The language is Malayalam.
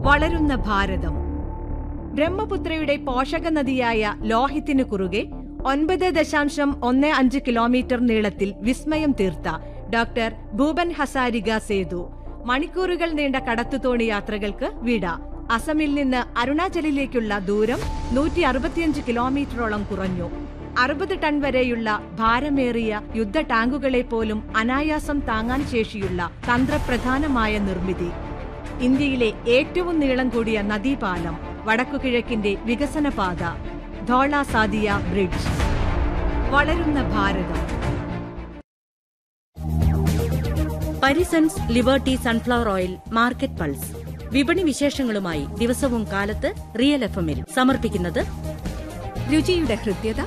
വളരുന്ന ഭാരതം ബ്രഹ്മപുത്രയുടെ പോഷക നദിയായ ലോഹിത്തിന് കുറുകെ ഒൻപത് ദശാംശം ഒന്ന് അഞ്ച് കിലോമീറ്റർ നീളത്തിൽ വിസ്മയം തീർത്ത ഡോക്ടർ ഭൂപൻ ഹസാരിക സേതു മണിക്കൂറുകൾ നീണ്ട കടത്തുതോണി യാത്രകൾക്ക് വിട അസമിൽ നിന്ന് അരുണാചലിലേക്കുള്ള ദൂരം നൂറ്റി അറുപത്തിയഞ്ച് കിലോമീറ്ററോളം കുറഞ്ഞു അറുപത് ടൺ വരെയുള്ള ഭാരമേറിയ യുദ്ധ ടാങ്കുകളെ പോലും അനായാസം താങ്ങാൻ ശേഷിയുള്ള തന്ത്രപ്രധാനമായ നിർമ്മിതി ഇന്ത്യയിലെ ഏറ്റവും നീളം കൂടിയ നദീപാലം വടക്കുകിഴക്കിന്റെ വികസനപാത ധോള സാദിയ ബ്രിഡ്ജ് വളരുന്ന Bharatham Parisons Liberty sunflower oil market pulse വിപണി വിശേഷങ്ങളുമായി ദിവസവും കാലത്ത് റിയൽ എഫ് എമ്മിൽ സമർപ്പിക്കുന്നത് രുചിയുടെ ഹൃദ്യത